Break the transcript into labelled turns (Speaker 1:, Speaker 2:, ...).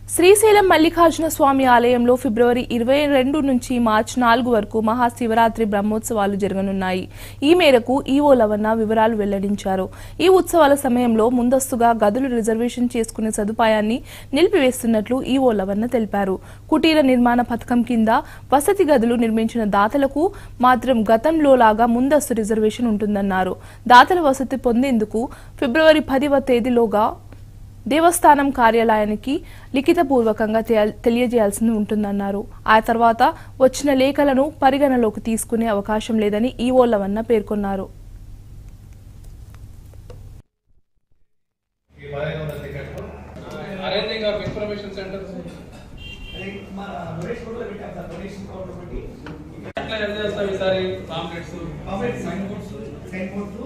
Speaker 1: శ్రీశైలం మల్లికార్జున స్వామి ఆలయంలో ఫిబ్రవరి ఇరవై రెండు నుంచి మార్చి నాలుగు వరకు మహాశివరాత్రి బ్రహ్మోత్సవాలు జరగనున్నాయి ఈ మేరకు ఈవో లవన్న వివరాలు వెల్లడించారు ఈ ఉత్సవాల సమయంలో ముందస్తుగా గదులు రిజర్వేషన్ చేసుకునే సదుపాయాన్ని నిలిపివేస్తున్నట్లు ఈవో లవన్న తెలిపారు కుటీర నిర్మాణ పథకం కింద వసతి గదులు నిర్మించిన దాతలకు మాత్రం గతంలో లాగా ముందస్తు రిజర్వేషన్ ఉంటుందన్నారు దాతల వసతి పొందేందుకు ఫిబ్రవరి పదివ తేదీలోగా దేవస్థానం కార్యాలయానికి లిఖితపూర్వకంగా తెయ- తెలియజేయాల్సి ఉంటుందన్నారు ఆ తర్వాత వచ్చిన లేఖలను పరిగణలోకి తీసుకునే అవకాశం లేదని ఈవోలవన్న పేర్కొన్నారు
Speaker 2: ఈ పదహైదు వందల టికెట్లు
Speaker 3: అరేంజింగ్ ఆఫ్ ఇన్ఫర్మేషన్ సెంటర్
Speaker 4: అది మన డొనేషన్ కూడా పెట్టాం సార్ డొనేషన్ కౌంటర్ ఒకటి
Speaker 3: ఎట్లా ఎంత చేస్తాం ఈసారి pamphlets
Speaker 4: complex sign boards sign boards